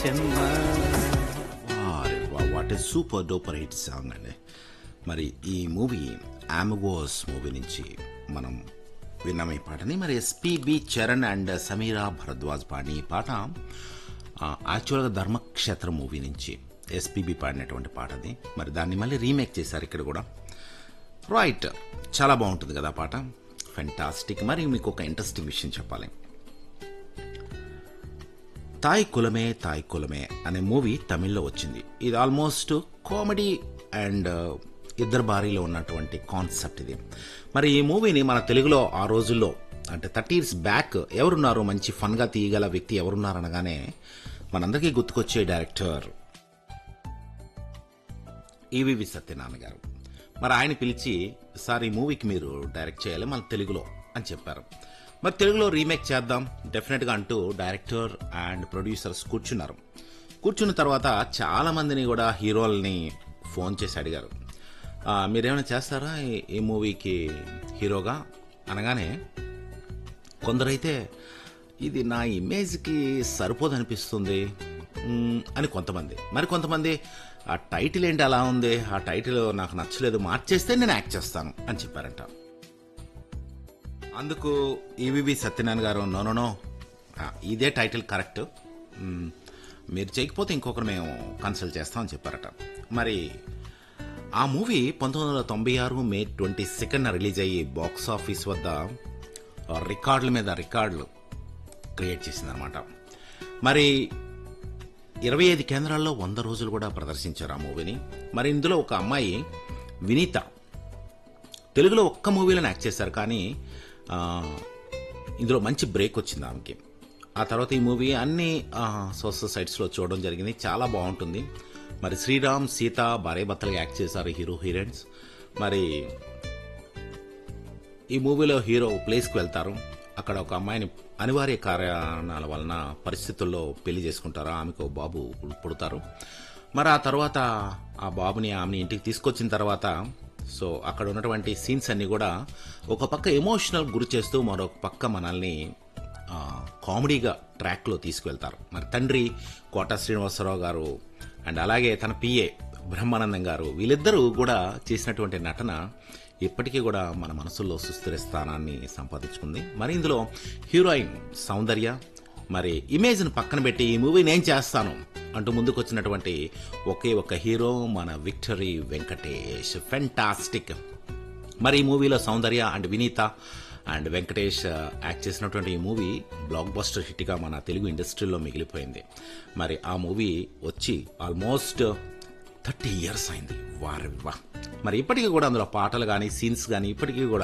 జన్మ what a super duper hit song అండి మరి ఈ మూవీ ఆమగోస్ మూవీ నుంచి మనం విన్నాం ఈ పాటని మరి ఎస్పీబి చరణ్ అండ్ సమీరా భరద్వాజ్ పాడిన ఈ పాట ఆ, యాక్చువల్గా ధర్మక్షేత్ర మూవీ నుంచి ఎస్పీబి పాడినటువంటి పాట అది మరి దాన్ని మళ్ళీ రీమేక్ చేశారు ఇక్కడ కూడా రైట్ చాలా బాగుంటుంది కదా ఆ పాట ఫెంటాస్టిక్ మరి మీకు ఒక ఇంట్రెస్టింగ్ విషయం చెప్పాలి తాయ్ కులమే తాయ్ కులమే అనే మూవీ తమిళ్లో వచ్చింది ఇది ఆల్మోస్ట్ కామెడీ అండ్ ఇద్దరు భార్యలో ఉన్నటువంటి కాన్సెప్ట్ ఇది మరి ఈ మూవీని మన తెలుగులో ఆ రోజుల్లో అంటే థర్టీ ఇయర్స్ బ్యాక్ ఎవరున్నారు మంచి ఫన్గా తీయగల వ్యక్తి ఎవరున్నారు అనగానే మనందరికీ గుర్తుకొచ్చే డైరెక్టర్ ఈవివి సత్యనారాయణ గారు మరి ఆయన పిలిచి సార్ ఈ మూవీకి మీరు డైరెక్ట్ చేయాలి మన తెలుగులో అని చెప్పారు మరి తెలుగులో రీమేక్ చేద్దాం డెఫినెట్గా అంటూ డైరెక్టర్ అండ్ ప్రొడ్యూసర్స్ కూర్చున్నారు కూర్చున్న తర్వాత చాలా మందిని కూడా హీరోల్ని ఫోన్ చేసి అడిగారు "ఆ, మీరేమైనా చేస్తారా ఈ- ఈ మూవీకి హీరోగా అనగానే కొందరైతే ఇది నా ఇమేజ్కి సరిపోదనిపిస్తుంది మ్మ్, అని కొంతమంది మరి కొంతమంది ఆ టైటిల్ ఏంటి అలా ఉంది ఆ టైటిల్ నాకు నచ్చలేదు మార్చేస్తే నేను యాక్ట్ చేస్తాను అని చెప్పారంట అందుకు ఈవివి సత్యనారాయణ గారు నో నో నో ఆ, ఇదే టైటిల్ కరెక్ట్ మ్మ్, మీరు చేయకపోతే ఇంకొకరు మేము కన్సల్ట్ చేస్తామని చెప్పారట మరి ఆ మూవీ పంతొమ్మిది వందల తొంభై ఆరు మే ట్వంటీ సెకండ్ రిలీజ్ అయ్యి బాక్స్ ఆఫీస్ వద్ద రికార్డుల మీద రికార్డులు క్రియేట్ చేసిందనమాట మరి ఇరవై ఐదు కేంద్రాల్లో వంద రోజులు కూడా ప్రదర్శించారు ఆ మూవీని మరి ఇందులో ఒక అమ్మాయి వినీత తెలుగులో ఒక్క మూవీలోనే యాక్ట్ చేశారు కానీ ఆ, ఇందులో మంచి బ్రేక్ వచ్చింది ఆమెకి ఆ తర్వాత ఈ మూవీ అన్ని సోషల్ సైట్స్లో చూడడం జరిగింది చాలా బాగుంటుంది మరి శ్రీరామ్ సీత భార్య భర్తలుగా యాక్ట్ చేశారు హీరో హీరోయిన్స్ మరి ఈ మూవీలో హీరో ప్లేస్కి వెళ్తారు అక్కడ ఒక అమ్మాయిని అనివార్య కారణాల వలన పరిస్థితుల్లో పెళ్లి చేసుకుంటారు ఆమెకు ఓ బాబు పుడతారు మరి ఆ తర్వాత ఆ బాబుని ఆమెని ఇంటికి తీసుకొచ్చిన తర్వాత సో అక్కడ ఉన్నటువంటి సీన్స్ అన్ని కూడా ఒక పక్క ఎమోషనల్ గురి చేస్తూ మరొక పక్క మనల్ని ఆ, కామెడీగా ట్రాక్లో తీసుకువెళ్తారు మరి తండ్రి కోట శ్రీనివాసరావు గారు అండ్ అలాగే తన పిఏ బ్రహ్మానందం గారు వీళ్ళిద్దరూ కూడా చేసినటువంటి నటన ఇప్పటికీ కూడా మన మనసుల్లో సుస్థిర స్థానాన్ని సంపాదించుకుంది మరి ఇందులో హీరోయిన్ సౌందర్య మరి ఇమేజ్ను పక్కన పెట్టి ఈ మూవీ నేను చేస్తాను అంటూ ముందుకు వచ్చినటువంటి ఒకే ఒక హీరో మన విక్టరీ వెంకటేష్ ఫెంటాస్టిక్ మరి ఈ మూవీలో సౌందర్య అండ్ వినీత అండ్ వెంకటేష్ ఆ, యాక్ట్ చేసినటువంటి ఈ మూవీ బ్లాక్ బస్టర్ హిట్గా మన తెలుగు ఇండస్ట్రీలో మిగిలిపోయింది మరి ఆ మూవీ వచ్చి ఆల్మోస్ట్ థర్టీ ఇయర్స్ అయింది వారి వా మరి ఇప్పటికీ కూడా అందులో పాటలు కానీ సీన్స్ కానీ ఇప్పటికీ కూడా